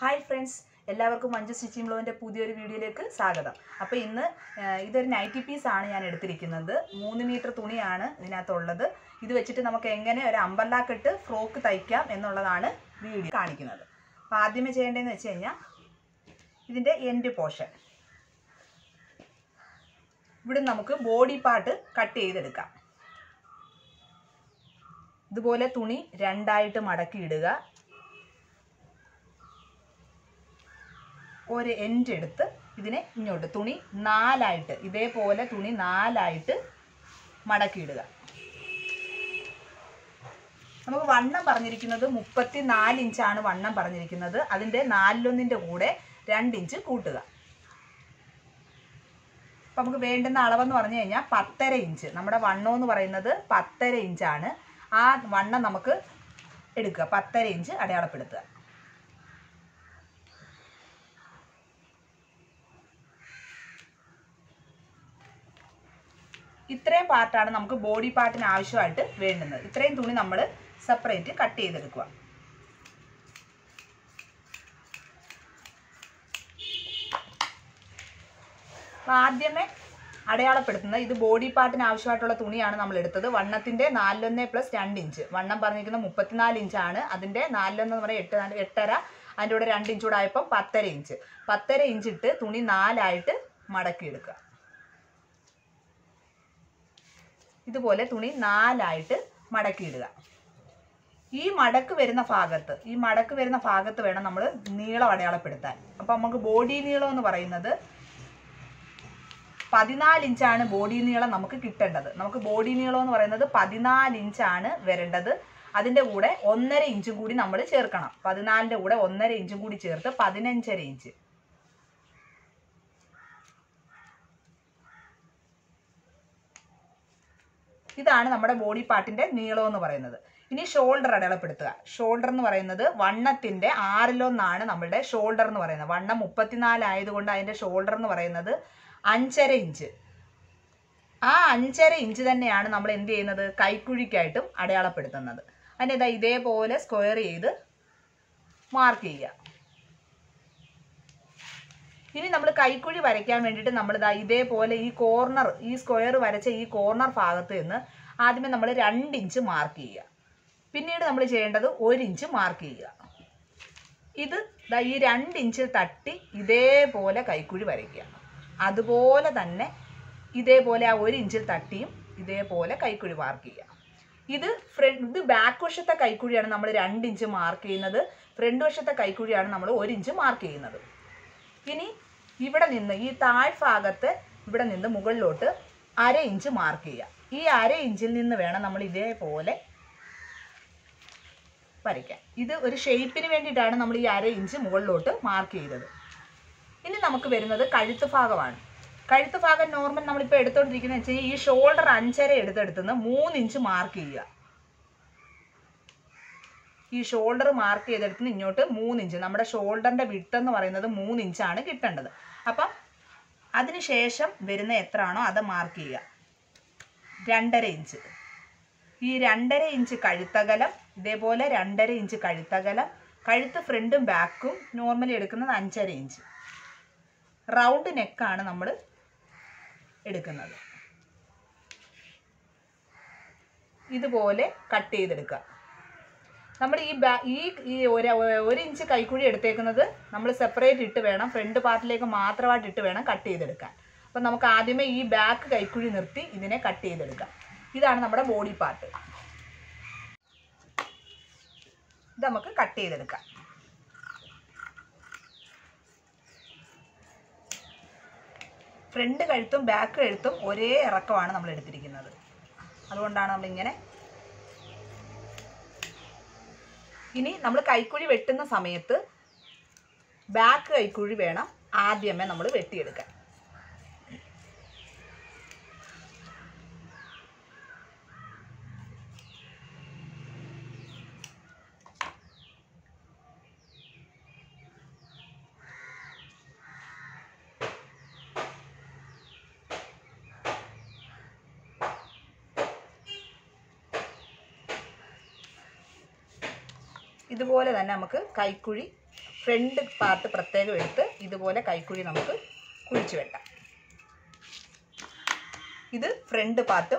hi friends എല്ലാവർക്കും Manju stitching ബ്ലോവിൻ്റെ പുതിയൊരു വീഡിയോയിലേക്ക് സ്വാഗതം അപ്പോൾ ഇന്ന് ആ, ഇതൊരു നൈറ്റി പീസ് ആണ് ഞാൻ എടുത്തിരിക്കുന്നത് മൂന്ന് മീറ്റർ തുണിയാണ് ഇതിനകത്തുള്ളത് ഇത് വെച്ചിട്ട് നമുക്ക് എങ്ങനെ ഒരു അമ്പർലാക്കിട്ട് ഫ്രോക്ക് തയ്ക്കാം എന്നുള്ളതാണ് വീഡിയോ കാണിക്കുന്നത് അപ്പോൾ ആദ്യമേ ചെയ്യേണ്ടതെന്ന് വെച്ച് കഴിഞ്ഞാൽ ഇതിൻ്റെ എൻഡ് പോർഷൻ ഇവിടെ നമുക്ക് ബോഡി പാർട്ട് കട്ട് ചെയ്തെടുക്കാം ഇതുപോലെ തുണി രണ്ടായിട്ട് മടക്കി ഇടുക ഒരു എൻഡ് എടുത്ത് ഇതിനെ ഇങ്ങോട്ട് തുണി നാലായിട്ട് ഇതേപോലെ തുണി നാലായിട്ട് മടക്കിയിടുക നമുക്ക് വണ്ണം പറഞ്ഞിരിക്കുന്നത് മുപ്പത്തി നാല് ഇഞ്ചാണ് വണ്ണം പറഞ്ഞിരിക്കുന്നത് അതിൻ്റെ നാലിലൊന്നിൻ്റെ കൂടെ രണ്ട് ഇഞ്ച് കൂട്ടുക അപ്പം നമുക്ക് വേണ്ടുന്ന അളവെന്ന് പറഞ്ഞു കഴിഞ്ഞാൽ പത്തര ഇഞ്ച് നമ്മുടെ വണ്ണം എന്ന് പറയുന്നത് പത്തര ഇഞ്ചാണ് ആ വണ്ണം നമുക്ക് എടുക്കുക പത്തര ഇഞ്ച് അടയാളപ്പെടുത്തുക ഇത്രയും പാർട്ടാണ് നമുക്ക് ബോഡി പാർട്ടിന് ആവശ്യമായിട്ട് വേണ്ടുന്നത് ഇത്രയും തുണി നമ്മൾ സെപ്പറേറ്റ് കട്ട് ചെയ്തെടുക്കുക അപ്പോൾ ആദ്യമേ അടയാളപ്പെടുത്തുന്നത് ഇത് ബോഡി പാർട്ടിന് ആവശ്യമായിട്ടുള്ള തുണിയാണ് നമ്മൾ എടുത്തത് വണ്ണത്തിൻ്റെ നാലിലൊന്ന് പ്ലസ് രണ്ട് ഇഞ്ച് വണ്ണം പറഞ്ഞിരിക്കുന്നത് മുപ്പത്തിനാല് ഇഞ്ചാണ് അതിൻ്റെ നാലിലൊന്ന് എന്ന് പറയുന്നത് എട്ട് നാല് എട്ടര അതിൻ്റെ കൂടെ രണ്ട് ഇഞ്ച് കൂടെ ആയപ്പോൾ പത്തര ഇഞ്ച് പത്തര ഇഞ്ച് ഇട്ട് തുണി നാലായിട്ട് മടക്കിയെടുക്കുക ഇതുപോലെ തുണി നാലായിട്ട് മടക്കിയിടുക ഈ മടക്ക് വരുന്ന ഭാഗത്ത് ഈ മടക്ക് വരുന്ന ഭാഗത്ത് വേണം നമ്മൾ നീളം അടയാളപ്പെടുത്താൻ അപ്പം നമുക്ക് ബോഡി നീളം എന്ന് പറയുന്നത് പതിനാല് ഇഞ്ചാണ് ബോഡി നീളം നമുക്ക് കിട്ടേണ്ടത് നമുക്ക് ബോഡി നീളം എന്ന് പറയുന്നത് പതിനാല് ഇഞ്ചാണ് വരേണ്ടത് അതിൻ്റെ കൂടെ ഒന്നര ഇഞ്ചും കൂടി നമ്മൾ ചേർക്കണം പതിനാലിൻ്റെ കൂടെ ഒന്നര ഇഞ്ചും കൂടി ചേർത്ത് പതിനഞ്ചര ഇഞ്ച് ഇതാണ് നമ്മുടെ ബോഡി പാർട്ടിന്റെ നീളം എന്ന് പറയുന്നത് ഇനി ഷോൾഡർ അടയാളപ്പെടുത്തുക ഷോൾഡർ എന്ന് പറയുന്നത് വണ്ണത്തിന്റെ ആറിലൊന്നാണ് നമ്മളുടെ ഷോൾഡർ എന്ന് പറയുന്നത് വണ്ണം മുപ്പത്തിനാല് ആയതുകൊണ്ട് അതിന്റെ ഷോൾഡർ എന്ന് പറയുന്നത് അഞ്ചര ഇഞ്ച് ആ അഞ്ചര ഇഞ്ച് തന്നെയാണ് നമ്മൾ എന്ത് ചെയ്യുന്നത് കൈക്കുഴിക്കായിട്ടും അടയാളപ്പെടുത്തുന്നത് അതിൻ്റെ ഇതാ ഇതേപോലെ സ്ക്വയർ ചെയ്ത് മാർക്ക് ചെയ്യുക ഇനി നമ്മൾ കൈക്കുഴി വരയ്ക്കാൻ വേണ്ടിയിട്ട് നമ്മൾ ഇതാ ഇതേപോലെ ഈ കോർണർ ഈ സ്ക്വയർ വരച്ച ഈ കോർണർ ഭാഗത്ത് നിന്ന് ആദ്യമേ നമ്മൾ രണ്ട് ഇഞ്ച് മാർക്ക് ചെയ്യുക പിന്നീട് നമ്മൾ ചെയ്യേണ്ടത് ഒരു ഇഞ്ച് മാർക്ക് ചെയ്യുക ഇത് ദാ ഈ രണ്ട് ഇഞ്ചിൽ തട്ടി ഇതേപോലെ കൈക്കുഴി വരയ്ക്കുക അതുപോലെ തന്നെ ഇതേപോലെ ആ ഒരു ഇഞ്ചിൽ തട്ടിയും ഇതേപോലെ കൈക്കുഴി മാർക്ക് ചെയ്യുക ഇത് ഫ്രണ്ട് ഇത് ബാക്ക് വശത്തെ കൈക്കുഴിയാണ് നമ്മൾ രണ്ട് ഇഞ്ച് മാർക്ക് ചെയ്യുന്നത് ഫ്രണ്ട് വശത്തെ കൈക്കുഴിയാണ് നമ്മൾ ഒരു ഇഞ്ച് മാർക്ക് ചെയ്യുന്നത് ഇനി ഇവിടെ നിന്ന് ഈ താഴ്ഭാഗത്ത് ഇവിടെ നിന്ന് മുകളിലോട്ട് അര ഇഞ്ച് മാർക്ക് ചെയ്യുക ഈ അര ഇഞ്ചിൽ നിന്ന് വേണം നമ്മൾ ഇതേപോലെ വരയ്ക്കാൻ ഇത് ഒരു ഷേപ്പിന് വേണ്ടിയിട്ടാണ് നമ്മൾ ഈ അര ഇഞ്ച് മുകളിലോട്ട് മാർക്ക് ചെയ്തത് ഇനി നമുക്ക് വരുന്നത് കഴുത്ത് ഭാഗമാണ് കഴുത്ത് ഭാഗം നോർമൽ നമ്മളിപ്പോൾ എടുത്തോണ്ടിരിക്കുന്നത് വെച്ച് കഴിഞ്ഞാൽ ഈ ഷോൾഡർ അഞ്ചര എടുത്തെടുത്തുനിന്ന് മൂന്ന് ഇഞ്ച് മാർക്ക് ചെയ്യുക ഈ ഷോൾഡർ മാർക്ക് ചെയ്തെടുത്ത് ഇങ്ങോട്ട് മൂന്ന് ഇഞ്ച് നമ്മുടെ ഷോൾഡറിൻ്റെ വിട്ട് എന്ന് പറയുന്നത് മൂന്ന് ഇഞ്ചാണ് കിട്ടേണ്ടത് അപ്പം അതിന് ശേഷം വരുന്ന എത്രയാണോ അത് മാർക്ക് ചെയ്യുക രണ്ടര ഇഞ്ച് ഈ രണ്ടര ഇഞ്ച് കഴുത്തകലം ഇതേപോലെ രണ്ടര ഇഞ്ച് കഴുത്തകലം കഴുത്ത് ഫ്രണ്ടും ബാക്കും നോർമലി എടുക്കുന്നത് അഞ്ചര ഇഞ്ച് റൗണ്ട് നെക്കാണ് നമ്മൾ എടുക്കുന്നത് ഇതുപോലെ കട്ട് ചെയ്തെടുക്കുക നമ്മൾ ഈ ബാ ഈ ഈ ഒരു ഒരു ഇഞ്ച് കൈക്കുഴി എടുത്തേക്കുന്നത് നമ്മൾ സെപ്പറേറ്റ് ഇട്ട് വേണം ഫ്രണ്ട് പാർട്ടിലേക്ക് മാത്രമായിട്ട് ഇട്ട് വേണം കട്ട് ചെയ്തെടുക്കാൻ അപ്പം നമുക്ക് ആദ്യമേ ഈ ബാക്ക് കൈക്കുഴി നിർത്തി ഇതിനെ കട്ട് ചെയ്തെടുക്കാം ഇതാണ് നമ്മുടെ ബോഡി പാർട്ട് ഇത് നമുക്ക് കട്ട് ചെയ്തെടുക്കാം ഫ്രണ്ട് കഴുത്തും ബാക്ക് കഴുത്തും ഒരേ ഇറക്കമാണ് നമ്മൾ എടുത്തിരിക്കുന്നത് അതുകൊണ്ടാണ് നമ്മളിങ്ങനെ ഇനി നമ്മൾ കൈക്കുഴി വെട്ടുന്ന സമയത്ത് ബാക്ക് കൈക്കുഴി വേണം ആദ്യമേ നമ്മൾ വെട്ടിയെടുക്കാൻ ഇതുപോലെ തന്നെ നമുക്ക് കൈക്കുഴി ഫ്രണ്ട് പാർട്ട് പ്രത്യേകം എടുത്ത് ഇതുപോലെ കൈക്കുഴി നമുക്ക് കുഴിച്ചു വെട്ടാം ഇത് ഫ്രണ്ട് പാർട്ടും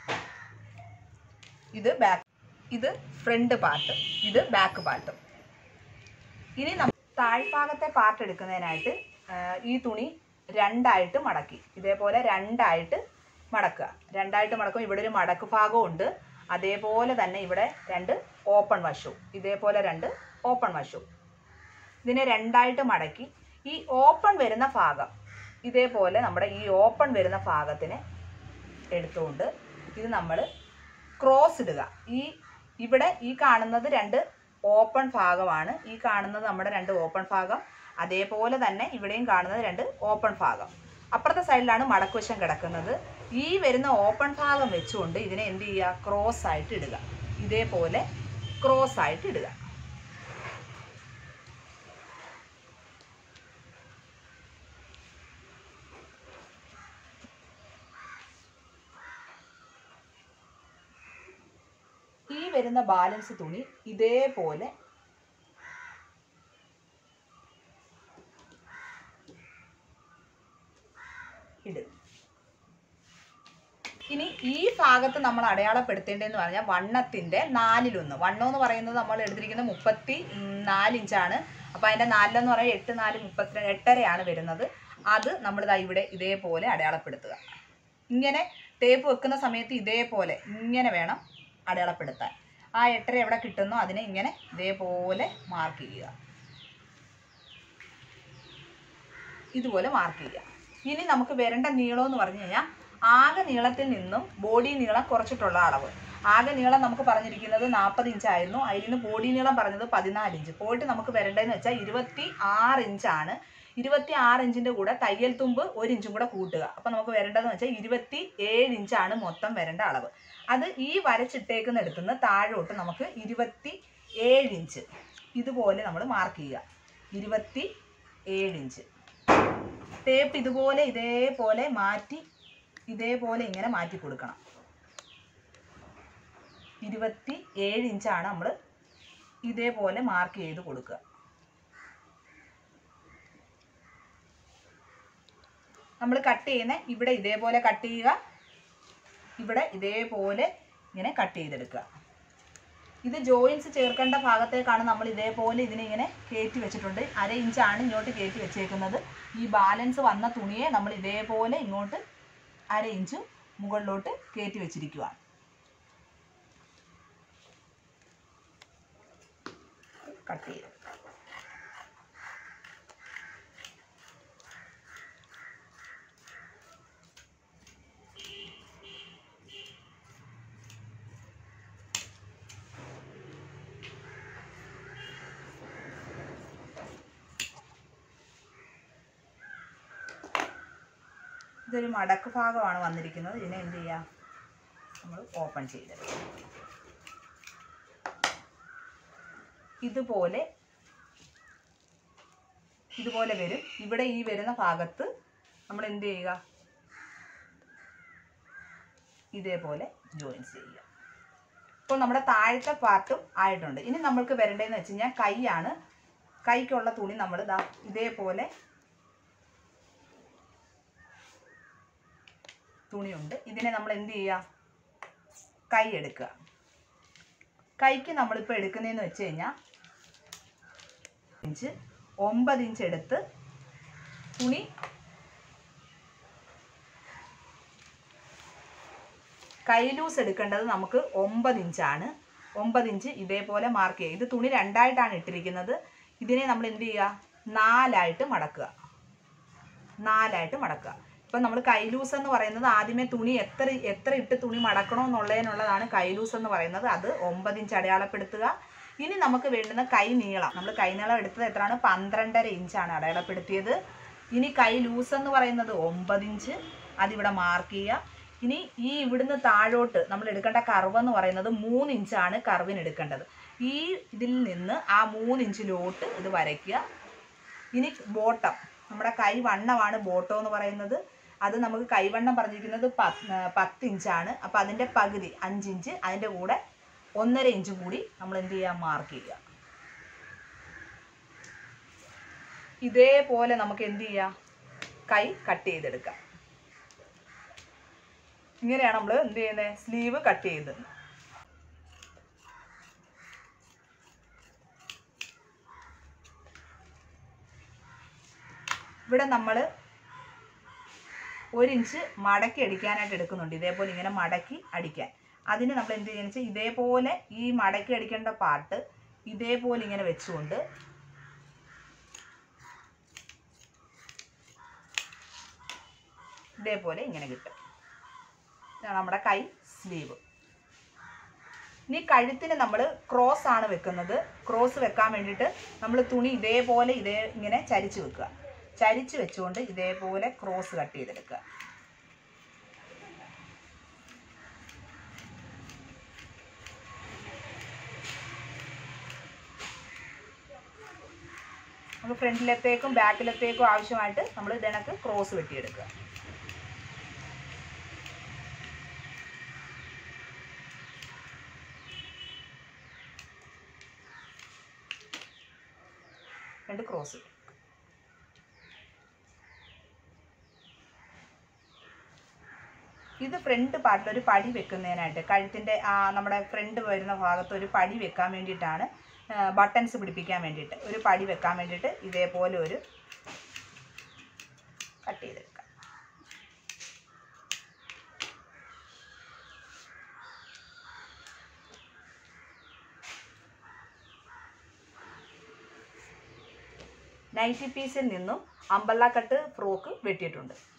ഇത് ബാക്ക് ഇത് ഫ്രണ്ട് പാർട്ട് ഇത് ബാക്ക് പാർട്ടും ഇനി നമ്മൾ താഴ്ഭാഗത്തെ പാർട്ട് എടുക്കുന്നതിനായിട്ട് ആ, ഈ തുണി രണ്ടായിട്ട് മടക്കി ഇതേപോലെ രണ്ടായിട്ട് മടക്കുക രണ്ടായിട്ട് മടക്കും ഇവിടെ ഒരു മടക്ക് ഭാഗവും ഉണ്ട് അതേപോലെ തന്നെ ഇവിടെ രണ്ട് ഓപ്പൺ വശവും ഇതേപോലെ രണ്ട് ഓപ്പൺ വശവും ഇതിനെ രണ്ടായിട്ട് മടക്കി ഈ ഓപ്പൺ വരുന്ന ഭാഗം ഇതേപോലെ നമ്മുടെ ഈ ഓപ്പൺ വരുന്ന ഭാഗത്തിനെ എടുത്തുകൊണ്ട് ഇത് നമ്മൾ ക്രോസ് ഇടുക ഈ ഇവിടെ ഈ കാണുന്നത് രണ്ട് ഓപ്പൺ ഭാഗമാണ് ഈ കാണുന്നത് നമ്മുടെ രണ്ട് ഓപ്പൺ ഭാഗം അതേപോലെ തന്നെ ഇവിടെയും കാണുന്നത് രണ്ട് ഓപ്പൺ ഭാഗം അപ്പുറത്തെ സൈഡിലാണ് മടക്കുവശം കിടക്കുന്നത് ഈ വരുന്ന ഓപ്പൺ ഭാഗം വെച്ചുകൊണ്ട് ഇതിനെ എന്ത് ചെയ്യുക ക്രോസ് ആയിട്ട് ഇടുക ഇതേപോലെ ക്രോസ് ആയിട്ട് ഇടുക ഈ വരുന്ന ബാലൻസ് തുണി ഇതേപോലെ ഇടുക ഇനി ഈ ഭാഗത്ത് നമ്മൾ അടയാളപ്പെടുത്തേണ്ടതെന്ന് പറഞ്ഞാൽ വണ്ണത്തിൻ്റെ നാലിലൊന്ന് വണ്ണം എന്ന് പറയുന്നത് നമ്മൾ എടുത്തിരിക്കുന്നത് മുപ്പത്തി നാല് ഇഞ്ചാണ് അപ്പോൾ അതിൻ്റെ നാലിലെന്ന് പറയുന്നത് എട്ട് നാല് മുപ്പത്തിരണ്ട് എട്ടരയാണ് വരുന്നത് അത് നമ്മൾ ദാ ഇവിടെ ഇതേപോലെ അടയാളപ്പെടുത്തുക ഇങ്ങനെ ടേപ്പ് വെക്കുന്ന സമയത്ത് ഇതേപോലെ ഇങ്ങനെ വേണം അടയാളപ്പെടുത്താൻ ആ എട്ടര എവിടെ കിട്ടുന്നോ അതിനെ ഇങ്ങനെ ഇതേപോലെ മാർക്ക് ചെയ്യുക ഇതുപോലെ മാർക്ക് ചെയ്യുക ഇനി നമുക്ക് വരേണ്ട നീളം എന്ന് പറഞ്ഞു കഴിഞ്ഞാൽ ആകെ നീളത്തിൽ നിന്നും ബോഡി നീളം കുറച്ചിട്ടുള്ള അളവ് ആകെ നീളം നമുക്ക് പറഞ്ഞിരിക്കുന്നത് നാൽപ്പത് ഇഞ്ചായിരുന്നു അതിൽ നിന്ന് ബോഡി നീളം പറഞ്ഞത് പതിനാല് ഇഞ്ച് പോയിട്ട് നമുക്ക് വരേണ്ടതെന്ന് വെച്ചാൽ ഇരുപത്തി ആറ് ഇഞ്ചാണ് ഇരുപത്തി ആറ് ഇഞ്ചിൻ്റെ കൂടെ തയ്യൽ തുമ്പ് ഒരു ഇഞ്ചും കൂടെ കൂട്ടുക അപ്പോൾ നമുക്ക് വരേണ്ടതെന്ന് വെച്ചാൽ ഇരുപത്തി ഏഴ് ഇഞ്ചാണ് മൊത്തം വരേണ്ട അളവ് അത് ഈ വരച്ചിട്ടേക്കുന്ന എടുത്തുനിന്ന് താഴോട്ട് നമുക്ക് ഇരുപത്തി ഏഴ് ഇഞ്ച് ഇതുപോലെ നമ്മൾ മാർക്ക് ചെയ്യുക ഇരുപത്തി ഏഴ് ഇഞ്ച് ടേപ്പ് ഇതുപോലെ ഇതേപോലെ മാറ്റി ഇതേപോലെ ഇങ്ങനെ മാറ്റി കൊടുക്കണം ഇരുപത്തി ഏഴ് ഇഞ്ചാണ് നമ്മൾ ഇതേപോലെ മാർക്ക് ചെയ്ത് കൊടുക്കുക നമ്മൾ കട്ട് ചെയ്യുന്ന ഇവിടെ ഇതേപോലെ കട്ട് ചെയ്യുക ഇവിടെ ഇതേപോലെ ഇങ്ങനെ കട്ട് ചെയ്തെടുക്കുക ഇത് ജോയിൻസ് ചേർക്കേണ്ട ഭാഗത്തേക്കാണ് നമ്മൾ ഇതേപോലെ ഇതിനെ ഇങ്ങനെ കയറ്റി വെച്ചിട്ടുണ്ട് അര ഇഞ്ചാണ് ഇങ്ങോട്ട് കയറ്റി വെച്ചേക്കുന്നത് ഈ ബാലൻസ് വന്ന തുണിയെ നമ്മൾ ഇതേപോലെ ഇങ്ങോട്ട് അര ഇഞ്ച് മുകളിലോട്ട് കയറ്റി വെച്ചിരിക്കുകയാണ് കട്ട് ചെയ്ത് ഇതൊരു മടക്ക് ഭാഗമാണ് വന്നിരിക്കുന്നത് ഇതിനെ എന്ത് ചെയ്യുക നമ്മൾ ഓപ്പൺ ചെയ്തെടുക്കുക ഇതുപോലെ ഇതുപോലെ വരും ഇവിടെ ഈ വരുന്ന ഭാഗത്ത് നമ്മൾ എന്ത് ചെയ്യുക ഇതേപോലെ ജോയിൻസ് ചെയ്യുക ഇപ്പോൾ നമ്മുടെ താഴത്തെ പാർട്ടും ആയിട്ടുണ്ട് ഇനി നമ്മൾക്ക് വരേണ്ടതെന്ന് വെച്ച് കഴിഞ്ഞാൽ കൈയാണ് കൈക്കുള്ള തുണി നമ്മൾ ഇതാ ഇതേപോലെ തുണിയുണ്ട് ഇതിനെ നമ്മൾ എന്ത് ചെയ്യുക കൈ എടുക്കുക കൈക്ക് നമ്മളിപ്പോൾ എടുക്കുന്നതെന്ന് വെച്ച് കഴിഞ്ഞാൽ ഇഞ്ച് ഒമ്പത് ഇഞ്ച് എടുത്ത് തുണി കൈ ലൂസ് എടുക്കേണ്ടത് നമുക്ക് ഒമ്പത് ഇഞ്ചാണ് ഒമ്പത് ഇഞ്ച് ഇതേപോലെ മാർക്ക് ചെയ്യുക ഇത് തുണി രണ്ടായിട്ടാണ് ഇട്ടിരിക്കുന്നത് ഇതിനെ നമ്മൾ എന്ത് ചെയ്യുക നാലായിട്ട് മടക്കുക നാലായിട്ട് മടക്കുക ഇപ്പം നമ്മൾ കൈലൂസ് എന്ന് പറയുന്നത് ആദ്യമേ തുണി എത്ര എത്ര ഇട്ട് തുണി മടക്കണോ എന്നുള്ളതിനുള്ളതാണ് കൈലൂസ് എന്ന് പറയുന്നത് അത് ഒമ്പത് ഇഞ്ച് അടയാളപ്പെടുത്തുക ഇനി നമുക്ക് വേണ്ടുന്ന കൈ നീളം നമ്മൾ കൈ നീളം എടുത്തത് എത്രയാണ് പന്ത്രണ്ടര ഇഞ്ചാണ് അടയാളപ്പെടുത്തിയത് ഇനി കൈ ലൂസ് എന്ന് പറയുന്നത് ഒമ്പത് ഇഞ്ച് അതിവിടെ മാർക്ക് ചെയ്യുക ഇനി ഈ ഇവിടുന്ന് താഴോട്ട് നമ്മൾ എടുക്കേണ്ട കർവ് എന്ന് പറയുന്നത് മൂന്ന് ഇഞ്ചാണ് കർവിന് എടുക്കേണ്ടത് ഈ ഇതിൽ നിന്ന് ആ മൂന്ന് ഇഞ്ചിലോട്ട് ഇത് വരയ്ക്കുക ഇനി ബോട്ടം നമ്മുടെ കൈ വണ്ണമാണ് ബോട്ടം എന്ന് പറയുന്നത് അത് നമുക്ക് കൈവണ്ണം പറഞ്ഞിരിക്കുന്നത് പത്ത് പത്ത് ഇഞ്ചാണ് അപ്പോൾ അതിൻ്റെ പകുതി അഞ്ച് ഇഞ്ച് അതിൻ്റെ കൂടെ ഒന്നര ഇഞ്ചും കൂടി നമ്മൾ എന്ത് ചെയ്യുക മാർക്ക് ചെയ്യുക ഇതേപോലെ നമുക്ക് എന്ത് ചെയ്യാം കൈ കട്ട് ചെയ്തെടുക്കാം ഇങ്ങനെയാണ് നമ്മൾ എന്ത് ചെയ്യുന്നത് സ്ലീവ് കട്ട് ചെയ്തത് ഇവിടെ നമ്മൾ ഒരു ഇഞ്ച് മടക്കി അടിക്കാനായിട്ട് എടുക്കുന്നുണ്ട് ഇതേപോലെ ഇങ്ങനെ മടക്കി അടിക്കാൻ അതിന് നമ്മൾ എന്ത് ചെയ്യുന്നത് വെച്ചാൽ ഇതേപോലെ ഈ മടക്കി അടിക്കേണ്ട പാർട്ട് ഇതേപോലെ ഇങ്ങനെ വെച്ചുകൊണ്ട് ഇതേപോലെ ഇങ്ങനെ കിട്ടും ഇതാണ് നമ്മുടെ കൈ സ്ലീവ് ഇനി കഴുത്തിന് നമ്മൾ ക്രോസ് ആണ് വെക്കുന്നത് ക്രോസ് വെക്കാൻ വേണ്ടിയിട്ട് നമ്മൾ തുണി ഇതേപോലെ ഇതേ ഇങ്ങനെ ചരിച്ച് വെക്കുക ചരിച്ച് വെച്ചുകൊണ്ട് ഇതേപോലെ ക്രോസ് കട്ട് ചെയ്തെടുക്കുക നമുക്ക് ഫ്രണ്ടിലത്തേക്കും ബാക്കിലത്തേക്കും ആവശ്യമായിട്ട് നമ്മൾ ഇതിനക്ക് ക്രോസ് വെട്ടിയെടുക്കുക രണ്ട് ക്രോസ് ഇത് ഫ്രണ്ട് പാർട്ടിൽ ഒരു പടി വെക്കുന്നതിനായിട്ട് കഴുത്തിൻ്റെ നമ്മുടെ ഫ്രണ്ട് വരുന്ന ഭാഗത്ത് ഒരു പടി വെക്കാൻ വേണ്ടിയിട്ടാണ് ബട്ടൺസ് പിടിപ്പിക്കാൻ വേണ്ടിയിട്ട് ഒരു പടി വെക്കാൻ വേണ്ടിയിട്ട് ഇതേപോലെ ഒരു കട്ട് ചെയ്തെടുക്കാം നൈറ്റി പീസിൽ നിന്നും അമ്പല്ല കട്ട് ഫ്രോക്ക് വെട്ടിയിട്ടുണ്ട്